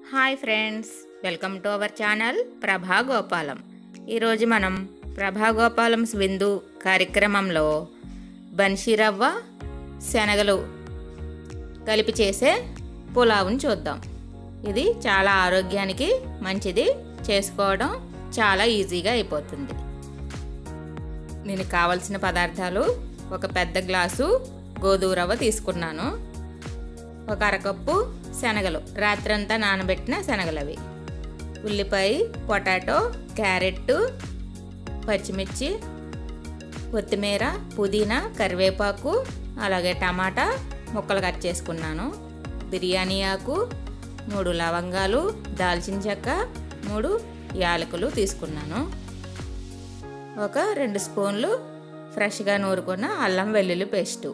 hi friends welcome to our channel Prabha Gopalam ఈరోజు మనం ప్రభా గోపాలం విందు కార్యక్రమంలో బన్షీ రవ్వ శనగలు కలిపి చేసే పులావుని చూద్దాం ఇది చాలా ఆరోగ్యానికి మంచిది చేసుకోవడం చాలా ఈజీగా అయిపోతుంది దీనికి కావలసిన పదార్థాలు ఒక పెద్ద గ్లాసు గోధుమ రవ్వ తీసుకున్నాను ఒక అరకప్పు శనగలు రాత్రంతా నానబెట్టిన శనగలు అవి ఉల్లిపాయ పొటాటో క్యారెట్ పచ్చిమిర్చి కొత్తిమీర పుదీనా కరివేపాకు అలాగే టమాటా ముక్కలు కట్ చేసుకున్నాను బిర్యానీ ఆకు మూడు లవంగాలు దాల్చిన చెక్క మూడు యాలకులు తీసుకున్నాను ఒక రెండు స్పూన్లు ఫ్రెష్గా నూరుకున్న అల్లం వెల్లుల్లి పేస్టు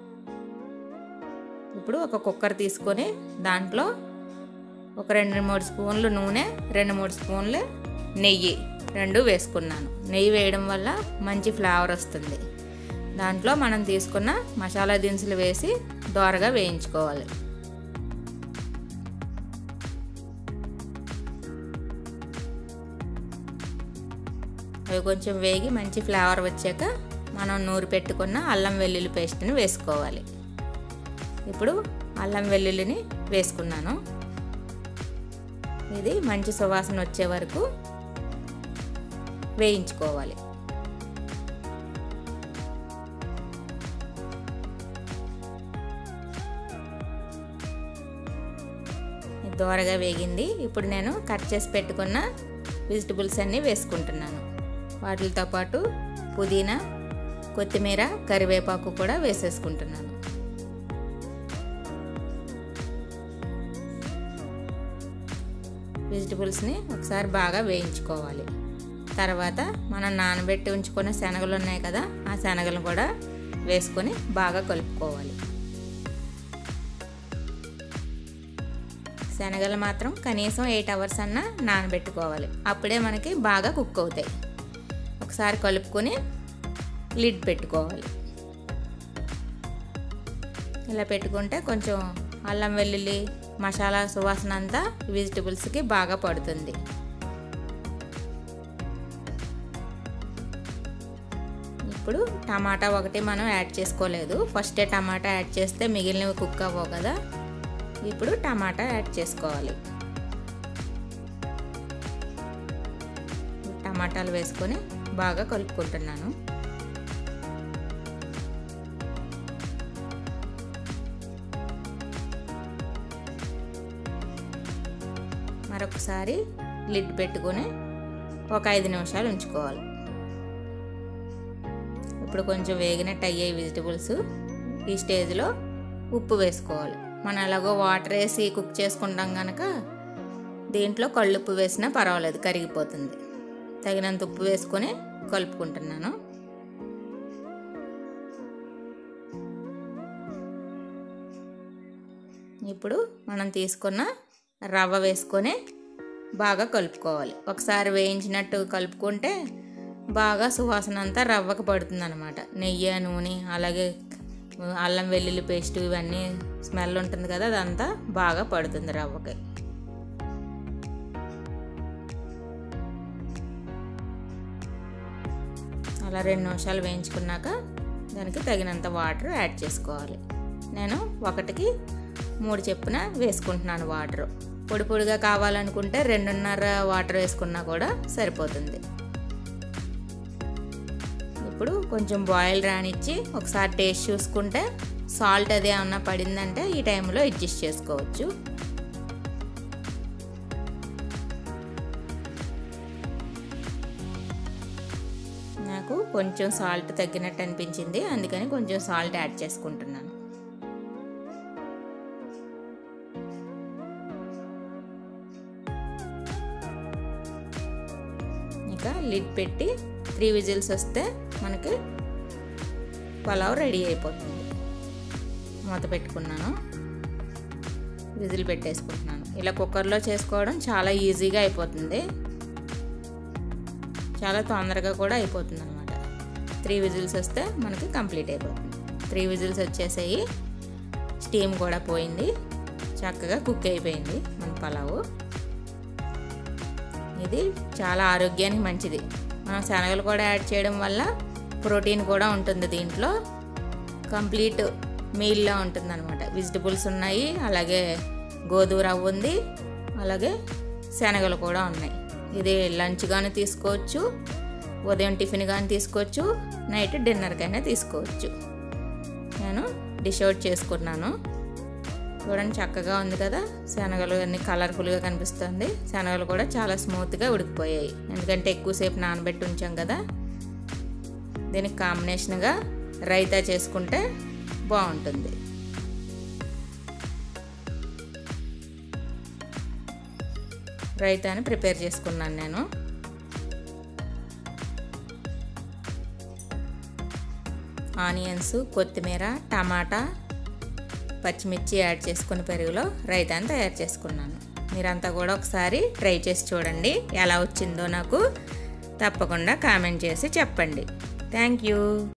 ఇప్పుడు ఒక కుక్కర్ తీసుకొని దాంట్లో ఒక రెండు మూడు స్పూన్లు నూనె రెండు మూడు స్పూన్లు నెయ్యి రెండు వేసుకున్నాను నెయ్యి వేయడం వల్ల మంచి ఫ్లేవర్ వస్తుంది దాంట్లో మనం తీసుకున్న మసాలా దినుసులు వేసి దోరగా వేయించుకోవాలి అవి కొంచెం వేగి మంచి ఫ్లేవర్ వచ్చాక మనం నూరు పెట్టుకున్న అల్లం వెల్లుల్లి పేస్ట్ని వేసుకోవాలి ఇప్పుడు అల్లం వెల్లుల్లిని వేసుకున్నాను ఇది మంచి సువాసన వచ్చే వరకు వేయించుకోవాలి దోరగా వేగింది ఇప్పుడు నేను కట్ చేసి పెట్టుకున్న వెజిటబుల్స్ అన్నీ వేసుకుంటున్నాను వాటితో పాటు పుదీనా కొత్తిమీర కరివేపాకు కూడా వేసేసుకుంటున్నాను వెజిటబుల్స్ని ఒకసారి బాగా వేయించుకోవాలి తర్వాత మనం నానబెట్టి ఉంచుకున్న శనగలు ఉన్నాయి కదా ఆ శనగలు కూడా వేసుకొని బాగా కలుపుకోవాలి శనగలు మాత్రం కనీసం ఎయిట్ అవర్స్ అన్నా నానబెట్టుకోవాలి అప్పుడే మనకి బాగా కుక్ అవుతాయి ఒకసారి కలుపుకొని లిడ్ పెట్టుకోవాలి ఇలా పెట్టుకుంటే కొంచెం అల్లం వెల్లుల్లి మసాలా సువాసన అంతా వెజిటబుల్స్కి బాగా పడుతుంది ఇప్పుడు టమాటా ఒకటి మనం యాడ్ చేసుకోలేదు ఫస్టే టమాటా యాడ్ చేస్తే మిగిలినవి కుక్ అవ్వవు కదా ఇప్పుడు టమాటా యాడ్ చేసుకోవాలి టమాటాలు వేసుకొని బాగా కలుపుకుంటున్నాను మరొకసారి లిడ్ పెట్టుకొని ఒక ఐదు నిమిషాలు ఉంచుకోవాలి ఇప్పుడు కొంచెం వేగినట్టు అయ్యాయి వెజిటబుల్స్ ఈ స్టేజ్లో ఉప్పు వేసుకోవాలి మనం ఎలాగో వాటర్ వేసి కుక్ చేసుకుంటాం కనుక దీంట్లో కళ్ళుప్పు వేసినా పర్వాలేదు కరిగిపోతుంది తగినంత ఉప్పు వేసుకొని కలుపుకుంటున్నాను ఇప్పుడు మనం తీసుకున్న రవ్వ వేసుకొని బాగా కలుపుకోవాలి ఒకసారి వేయించినట్టు కలుపుకుంటే బాగా సువాసన అంతా రవ్వకు పడుతుంది అనమాట నెయ్యి నూనె అలాగే అల్లం వెల్లుల్లి పేస్ట్ ఇవన్నీ స్మెల్ ఉంటుంది కదా అదంతా బాగా పడుతుంది రవ్వకి అలా రెండు నిమిషాలు వేయించుకున్నాక దానికి తగినంత వాటర్ యాడ్ చేసుకోవాలి నేను ఒకటికి మూడు చెప్పున వేసుకుంటున్నాను వాటర్ పొడి పొడిగా కావాలనుకుంటే రెండున్నర వాటర్ వేసుకున్నా కూడా సరిపోతుంది ఇప్పుడు కొంచెం బాయిల్ రానిచ్చి ఒకసారి టేస్ట్ చూసుకుంటే సాల్ట్ అదే ఏమన్నా పడిందంటే ఈ టైంలో అడ్జస్ట్ చేసుకోవచ్చు నాకు కొంచెం సాల్ట్ తగ్గినట్టు అనిపించింది అందుకని కొంచెం సాల్ట్ యాడ్ చేసుకుంటున్నాను ఇక లిడ్ పెట్టి త్రీ విజిల్స్ వస్తే మనకి పలావ్ రెడీ అయిపోతుంది మూత పెట్టుకున్నాను విజిల్ పెట్టేసుకుంటున్నాను ఇలా కుక్కర్లో చేసుకోవడం చాలా ఈజీగా అయిపోతుంది చాలా తొందరగా కూడా అయిపోతుంది అనమాట త్రీ విజిల్స్ వస్తే మనకి కంప్లీట్ అయిపోతుంది త్రీ విజిల్స్ వచ్చేసాయి స్టీమ్ కూడా పోయింది చక్కగా కుక్ అయిపోయింది మన పలావు ఇది చాలా ఆరోగ్యానికి మంచిది మనం శనగలు కూడా యాడ్ చేయడం వల్ల ప్రోటీన్ కూడా ఉంటుంది దీంట్లో కంప్లీట్ మీల్లా ఉంటుంది అనమాట వెజిటబుల్స్ ఉన్నాయి అలాగే గోధుమ రవ్వ ఉంది అలాగే శనగలు కూడా ఉన్నాయి ఇది లంచ్ కానీ తీసుకోవచ్చు ఉదయం టిఫిన్ కానీ తీసుకోవచ్చు నైట్ డిన్నర్కైనా తీసుకోవచ్చు నేను డిష్ అవుట్ చేసుకున్నాను చూడండి చక్కగా ఉంది కదా శనగలు అన్ని కలర్ఫుల్గా కనిపిస్తుంది శనగలు కూడా చాలా స్మూత్గా ఉడికిపోయాయి ఎందుకంటే ఎక్కువసేపు నానబెట్టి ఉంచాం కదా దీనికి కాంబినేషన్గా రైతా చేసుకుంటే బాగుంటుంది రైతాని ప్రిపేర్ చేసుకున్నాను నేను ఆనియన్స్ కొత్తిమీర టమాటా పచ్చిమిర్చి యాడ్ చేసుకుని పెరుగులో రైతాని తయారు చేసుకున్నాను మీరంతా కూడా ఒకసారి ట్రై చేసి చూడండి ఎలా వచ్చిందో నాకు తప్పకుండా కామెంట్ చేసి చెప్పండి థ్యాంక్ యూ